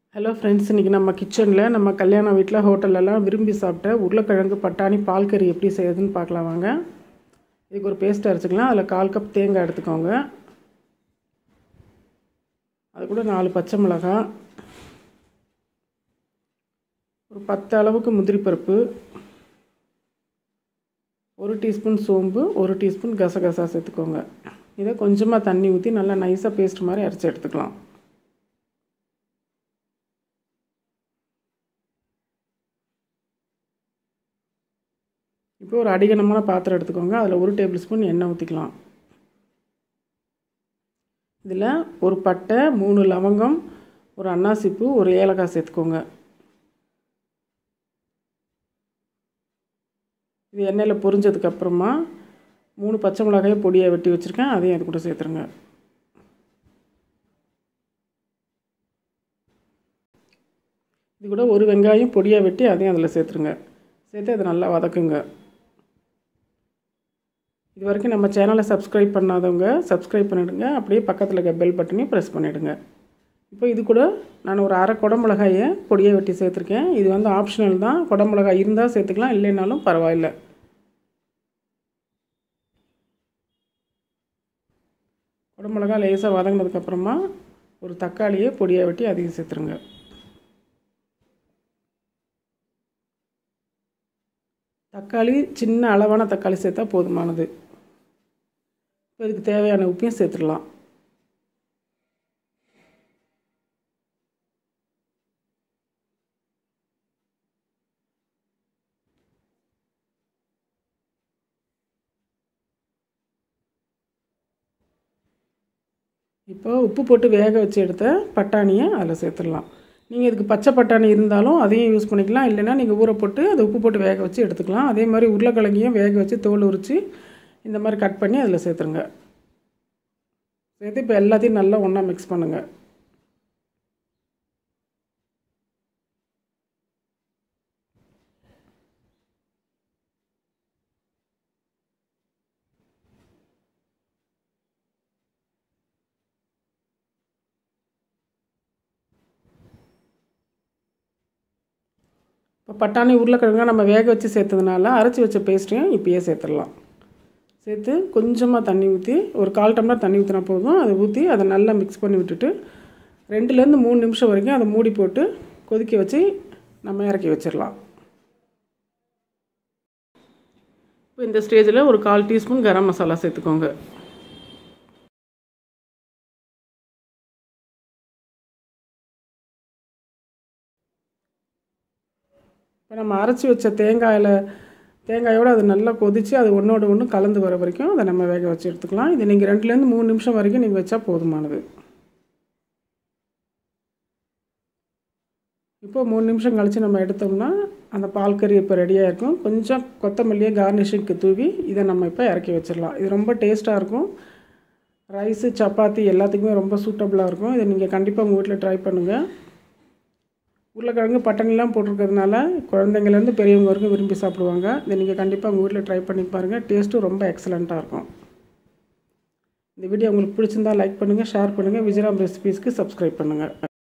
hello friends இன்றைக்கி நம்ம கிச்சனில் நம்ம கல்யாண வீட்டில் ஹோட்டல்லலாம் விரும்பி சாப்பிட்ட உருளைக்கிழங்கு பட்டாணி பால் கறி எப்படி செய்யுதுன்னு பார்க்கலாம் வாங்க இதுக்கு ஒரு பேஸ்ட் அரைச்சிக்கலாம் அதில் கால் கப் தேங்காய் எடுத்துக்கோங்க அது கூட நாலு பச்சை மிளகாய் ஒரு பத்து அளவுக்கு முந்திரி பருப்பு ஒரு டீஸ்பூன் சோம்பு ஒரு டீஸ்பூன் கசகசா சேர்த்துக்கோங்க இதை கொஞ்சமாக தண்ணி ஊற்றி நல்லா நைஸாக பேஸ்ட் மாதிரி அரைச்சி எடுத்துக்கலாம் இப்போ ஒரு அடிகனமான பாத்திரம் எடுத்துக்கோங்க அதில் ஒரு டேபிள் ஸ்பூன் எண்ணெய் ஊற்றிக்கலாம் இதில் ஒரு பட்டை மூணு லவங்கம் ஒரு அன்னாசிப்பூ ஒரு ஏலக்காய் சேர்த்துக்கோங்க இது எண்ணெயில் பொரிஞ்சதுக்கப்புறமா மூணு பச்சை மிளகாயை பொடியாக வெட்டி வச்சுருக்கேன் அதையும் அது கூட சேர்த்துருங்க இது கூட ஒரு வெங்காயம் பொடியாக வெட்டி அதையும் அதில் சேர்த்துருங்க சேர்த்து அதை நல்லா வதக்குங்க இது வரைக்கும் நம்ம சேனலை சப்ஸ்கிரைப் பண்ணாதவங்க சப்ஸ்கிரைப் பண்ணிவிடுங்க அப்படியே பக்கத்தில் இருக்க பெல் பட்டனையும் ப்ரெஸ் பண்ணிவிடுங்க இப்போ இது கூட நான் ஒரு அரை குடமிளகாயை பொடியை வெட்டி சேர்த்துருக்கேன் இது வந்து ஆப்ஷனல் தான் குடமிளகாய் இருந்தால் சேர்த்துக்கலாம் இல்லைனாலும் பரவாயில்ல குடமிளகா லேசாக வதங்கினதுக்கப்புறமா ஒரு தக்காளியை பொடியாக வெட்டி அதையும் சேர்த்துருங்க தக்காளி சின்ன அளவான தக்காளி சேர்த்தா போதுமானது இப்போ இதுக்கு தேவையான உப்பையும் சேர்த்துடலாம் இப்போ உப்பு போட்டு வேக வச்சு எடுத்த பட்டாணியை அதில் சேர்த்துடலாம் நீங்கள் இதுக்கு பச்சை பட்டாணி இருந்தாலும் அதையும் யூஸ் பண்ணிக்கலாம் இல்லைன்னா நீங்கள் ஊற போட்டு அதை உப்பு போட்டு வேக வச்சு எடுத்துக்கலாம் அதே மாதிரி உருளைக்கிழங்கையும் வேக வச்சு தோல் உரித்து இந்த மாதிரி கட் பண்ணி அதில் சேர்த்துருங்க சேர்த்து இப்போ எல்லாத்தையும் நல்லா ஒன்றா மிக்ஸ் பண்ணுங்கள் இப்போ பட்டாணி உருளைக்கிழங்கா நம்ம வேக வச்சு சேர்த்ததுனால அரைச்சி வச்ச பேஸ்ட்டையும் இப்பயே சேர்த்துடலாம் சேர்த்து கொஞ்சமாக தண்ணி ஊற்றி ஒரு கால் டம்ளர் தண்ணி ஊற்றினா போதும் அதை ஊற்றி அதை நல்லா மிக்ஸ் பண்ணி விட்டுட்டு ரெண்டுலேருந்து மூணு நிமிஷம் வரைக்கும் அதை மூடி போட்டு கொதிக்க வச்சு நம்ம இறக்கி வச்சிடலாம் இப்போ இந்த ஸ்டேஜில் ஒரு கால் டீஸ்பூன் கரம் மசாலா சேர்த்துக்கோங்க இப்போ நம்ம அரைச்சி வச்ச தேங்காயில் தேங்காயோடு அது நல்லா கொதித்து அது ஒன்றோட ஒன்று கலந்து வர வரைக்கும் அதை நம்ம வேக வச்சு எடுத்துக்கலாம் இது நீங்கள் ரெண்டுலேருந்து மூணு நிமிஷம் வரைக்கும் நீங்கள் வச்சா போதுமானது இப்போ மூணு நிமிஷம் கழித்து நம்ம எடுத்தோம்னா அந்த பால் கறி இப்போ ரெடியாக இருக்கும் கொஞ்சம் கொத்தமல்லியை கார்னிஷிங்க்கு தூவி இதை நம்ம இப்போ இறக்கி வச்சிடலாம் இது ரொம்ப டேஸ்ட்டாக இருக்கும் ரைஸு சப்பாத்தி எல்லாத்துக்குமே ரொம்ப சூட்டபுளாக இருக்கும் இதை நீங்கள் கண்டிப்பாக உங்கள் வீட்டில் ட்ரை பண்ணுங்கள் உருளைக்கிழங்கு பட்டணிலாம் போட்டிருக்கிறதுனால குழந்தைங்கலேருந்து பெரியவங்க வரைக்கும் விரும்பி சாப்பிடுவாங்க இதை நீங்கள் கண்டிப்பாக உங்கள் வீட்டில் ட்ரை பண்ணி பாருங்கள் டேஸ்ட்டும் ரொம்ப எக்ஸலண்ட்டாக இருக்கும் இந்த வீடியோ உங்களுக்கு பிடிச்சிருந்தா லைக் பண்ணுங்கள் ஷேர் பண்ணுங்கள் விஜயராம் ரெசிபீஸ்க்கு சப்ஸ்கிரைப் பண்ணுங்கள்